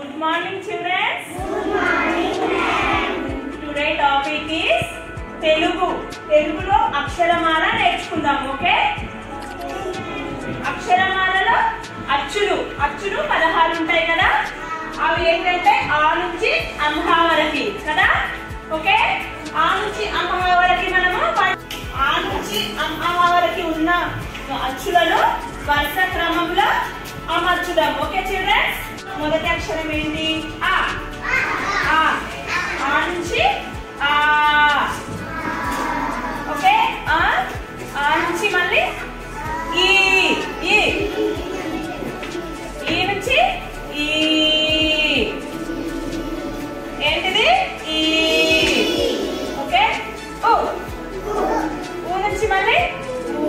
Good morning, children. Today topic is Telugu తెలుగులో అక్షరమాల నేర్చుకుందాం okay అక్షరమాలలో అచ్చులు అచ్చులు పదహారు ఉంటాయి కదా అవి ఏంటంటే ఆ నుంచి అంహా వరకి కదా ఓకే ఆ నుంచి అంహా వరకి మనము ప- ఆ నుంచి అంహా వరకి ఉన్న అచ్చులను వరుస క్రమంలో అమర్చుదాం ఓకే చిల్డ్రన్స్ మొదటి అక్షరం ఏంటి ఆ ఆ ఆ నుంచి ఆ ఓకే ఆ ఆ నుంచి మళ్ళీ ఈ ఈ ఈ నుంచి ఈ ఏంటిది ఈ ఓకే ఓ ఊ నుంచి మళ్ళీ ఊ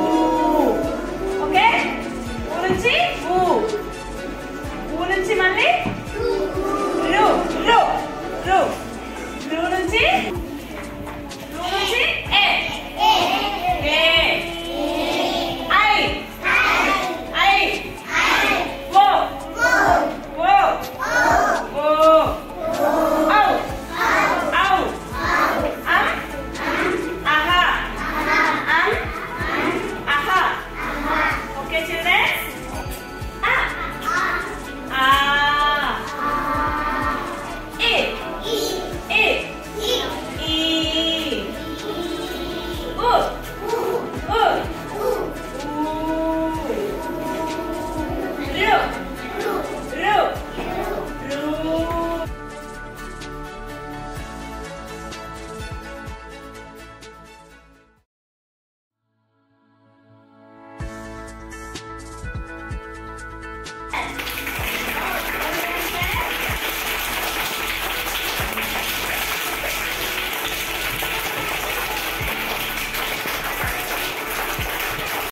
ఓకే ఊ నుంచి ఊ ఊ నుంచి మళ్ళీ రు రు రు